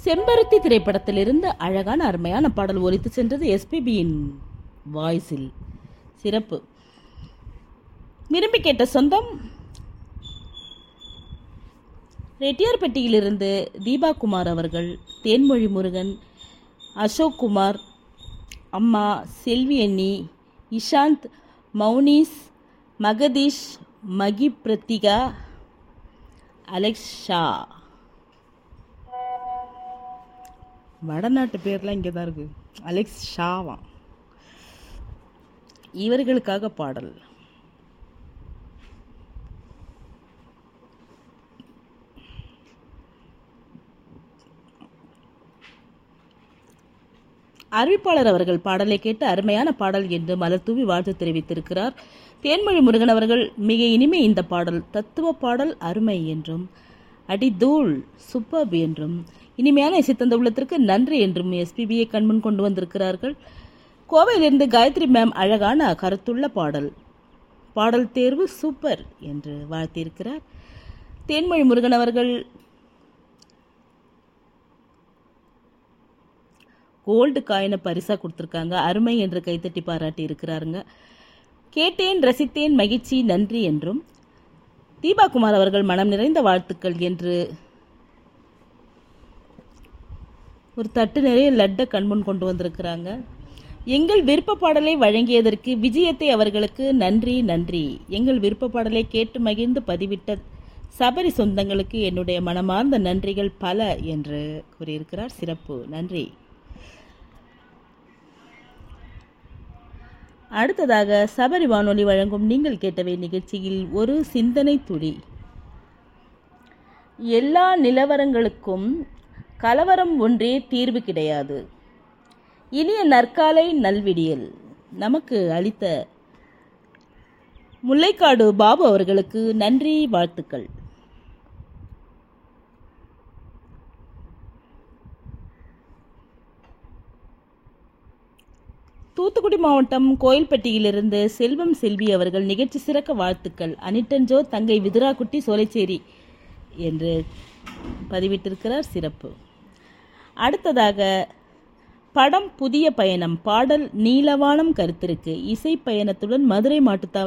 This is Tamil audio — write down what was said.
செம்பருத்தி திரைப்படத்திலிருந்து அழகான அருமையான பாடல் ஒலித்து சென்றது எஸ்பிபியின் வாய்ஸில் சிறப்பு விரும்பி கேட்ட சொந்தம் ரெட்டியார்பட்டியிலிருந்து தீபா குமார் அவர்கள் தேன்மொழி முருகன் அசோக் குமார் அம்மா செல்வி அண்ணி இஷாந்த் மௌனீஸ் மகதீஷ் மகி பிரத்திகா அலெக்ஸ் ஷா வடநாட்டு பேர்லாம் இங்கே தான் இருக்கு அலெக்ஸ் ஷாவா இவர்களுக்காக பாடல் அறிவிப்பாளர் அவர்கள் பாடலை கேட்டு அருமையான பாடல் என்று மலர் தூவி வாழ்த்து தெரிவித்திருக்கிறார் தேன்மொழி முருகன் அவர்கள் மிக இனிமை இந்த பாடல் தத்துவ பாடல் அருமை என்றும் அடிதூள் சூப்பர்ப் என்றும் இனிமையான இசைத்தந்த உள்ளத்திற்கு நன்றி என்றும் எஸ்பிபியை கண்முன் கொண்டு வந்திருக்கிறார்கள் கோவையிலிருந்து காயத்ரி மேம் அழகான கருத்துள்ள பாடல் பாடல் தேர்வு சூப்பர் என்று வாழ்த்தியிருக்கிறார் தேன்மொழி முருகன் அவர்கள் கோல்டு காயினை பரிசா கொடுத்துருக்காங்க அருமை என்று கைத்தட்டி பாராட்டி இருக்கிறாருங்க கேட்டேன் ரசித்தேன் மகிழ்ச்சி நன்றி என்றும் தீபா குமார் அவர்கள் மனம் நிறைந்த வாழ்த்துக்கள் என்று ஒரு தட்டு நிறைய லட்டை கண்முன் கொண்டு வந்திருக்கிறாங்க எங்கள் விருப்ப பாடலை வழங்கியதற்கு விஜயத்தை அவர்களுக்கு நன்றி நன்றி எங்கள் விருப்ப பாடலை கேட்டு மகிழ்ந்து பதிவிட்ட சபரி சொந்தங்களுக்கு என்னுடைய மனமார்ந்த நன்றிகள் பல என்று கூறியிருக்கிறார் சிறப்பு நன்றி அடுத்ததாக சபரி வானொலி வழங்கும் நீங்கள் கேட்டவை நிகழ்ச்சியில் ஒரு சிந்தனை துளி எல்லா நிலவரங்களுக்கும் கலவரம் ஒன்றே தீர்வு கிடையாது இனிய நற்காலை நல்விடியல் நமக்கு அளித்த முல்லைக்காடு பாபு அவர்களுக்கு நன்றி வாழ்த்துக்கள் தூத்துக்குடி மாவட்டம் கோயில்பட்டியிலிருந்து செல்வம் செல்வி அவர்கள் நிகழ்ச்சி சிறக்க வாழ்த்துக்கள் அனிட்டன்ஜோ தங்கை விதுராக்குட்டி சோலைச்சேரி என்று பதிவிட்டிருக்கிறார் சிறப்பு அடுத்ததாக படம் புதிய பயணம் பாடல் நீலவானம் கருத்திருக்கு இசை பயணத்துடன் மதுரை மாட்டுத்தாவ